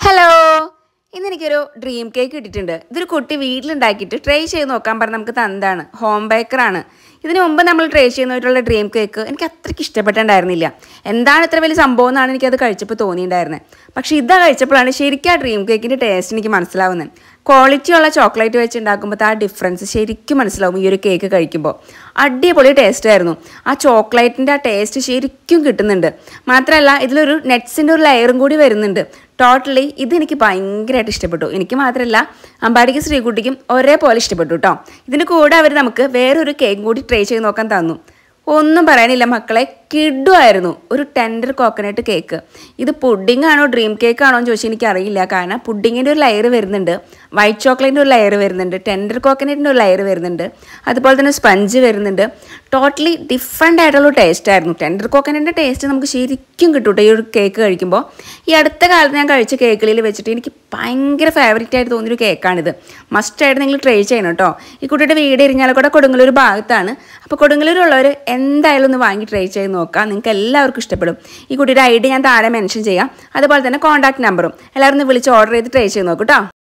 hello ഇന്ന് എനിക്കൊരു dream cake കിട്ടിയിട്ടുണ്ട് ഇതൊരു കുട്ടി വീട്ടിലുണ്ടാക്കിയിട്ട് ട്രൈ ചെയ്ത് നോക്കാൻ പറഞ്ഞ് നമുക്ക് തന്നതാണ് ഹോം ബേക്കറാണ് ഇതിനു മുമ്പ് നമ്മൾ ട്രൈ ചെയ്യുന്നതായിട്ടുള്ള ഡ്രീം കേക്ക് എനിക്ക് അത്രയ്ക്ക് ഇഷ്ടപ്പെട്ടിട്ടുണ്ടായിരുന്നില്ല എന്താണ് ഇത്ര വലിയ സംഭവം എന്നാണ് എനിക്കത് കഴിച്ചപ്പോൾ തോന്നിയിട്ടുണ്ടായിരുന്നത് പക്ഷേ ഇതാ കഴിച്ചപ്പോഴാണ് ശരിക്കും ആ ഡ്രീം കേക്കിൻ്റെ ടേസ്റ്റ് എനിക്ക് മനസ്സിലാവുന്നത് ക്വാളിറ്റി ഉള്ള ചോക്ലേറ്റ് വെച്ച് ഉണ്ടാക്കുമ്പോൾ ആ ഡിഫറൻസ് ശരിക്കും മനസ്സിലാവും ഈ ഒരു കേക്ക് കഴിക്കുമ്പോൾ അടിപൊളി ടേസ്റ്റ് ആയിരുന്നു ആ ചോക്ലേറ്റിൻ്റെ ആ ടേസ്റ്റ് ശരിക്കും കിട്ടുന്നുണ്ട് മാത്രമല്ല ഇതിലൊരു നെറ്റ്സിൻ്റെ ഒരു ലെയറും കൂടി വരുന്നുണ്ട് ടോട്ടലി ഇതെനിക്ക് ഭയങ്കരമായിട്ട് ഇഷ്ടപ്പെട്ടു എനിക്ക് മാത്രമല്ല അമ്പാടിക്ക് ശ്രീകുട്ടിക്കും ഒരേപോലെ ഇഷ്ടപ്പെട്ടു കേട്ടോ ഇതിൻ്റെ കൂടെ അവർ നമുക്ക് വേറൊരു കേക്ക് കൂടി ട്രൈ ചെയ്ത് നോക്കാൻ തന്നു ഒന്നും പറയാനില്ല മക്കളെ കിഡുമായിരുന്നു ഒരു ടെൻഡർ കോക്കനട്ട് കേക്ക് ഇത് പുഡിംഗ് ആണോ ഡ്രീം കേക്ക് ആണോ എന്ന് ചോദിച്ചാൽ എനിക്കറിയില്ല കാരണം പുഡിങ്ങിൻ്റെ ഒരു ലെയർ വരുന്നുണ്ട് വൈറ്റ് ചോക്ലേറ്റിൻ്റെ ഒരു ലെയർ വരുന്നുണ്ട് ടെൻഡർ കോക്കനറ്റിൻ്റെ ഒരു ലെയർ വരുന്നുണ്ട് അതുപോലെ തന്നെ സ്പഞ്ച് വരുന്നുണ്ട് ടോട്ടലി ഡിഫറെൻ്റ് ആയിട്ടുള്ള ടേസ്റ്റ് ആയിരുന്നു ടെൻഡർ കോക്കനറ്റിൻ്റെ ടേസ്റ്റ് നമുക്ക് ശരിക്കും കിട്ടും കേട്ടോ ഈ ഒരു കേക്ക് കഴിക്കുമ്പോൾ ഈ അടുത്ത കാലത്ത് ഞാൻ കഴിച്ച കേക്കുകളിൽ വെച്ചിട്ട് എനിക്ക് ഭയങ്കര ഫേവറേറ്റ് ആയിട്ട് തോന്നിയൊരു കേക്കാണിത് മസ്റ്റായിട്ട് നിങ്ങൾ ട്രൈ ചെയ്യണം കേട്ടോ ഈ കുട്ടിയുടെ വീട് ഇരിഞ്ഞാലക്കൂടെ കൊടുങ്ങല്ലൂർ ഭാഗത്താണ് അപ്പോൾ കൊടുങ്ങല്ലൂരുള്ളവർ എന്തായാലും ഒന്ന് വാങ്ങി ട്രൈ ചെയ്ത് നോക്കാം നിങ്ങൾക്ക് എല്ലാവർക്കും ഇഷ്ടപ്പെടും ഈ കുട്ടിയുടെ ഐ ഡി ഞാൻ താഴെ മെൻഷൻ ചെയ്യാം അതുപോലെ തന്നെ കോൺടാക്ട് നമ്പറും എല്ലാവരും ഒന്ന് വിളിച്ച് ഓർഡർ ചെയ്ത് ട്രൈ ചെയ്ത് നോക്കും കേട്ടോ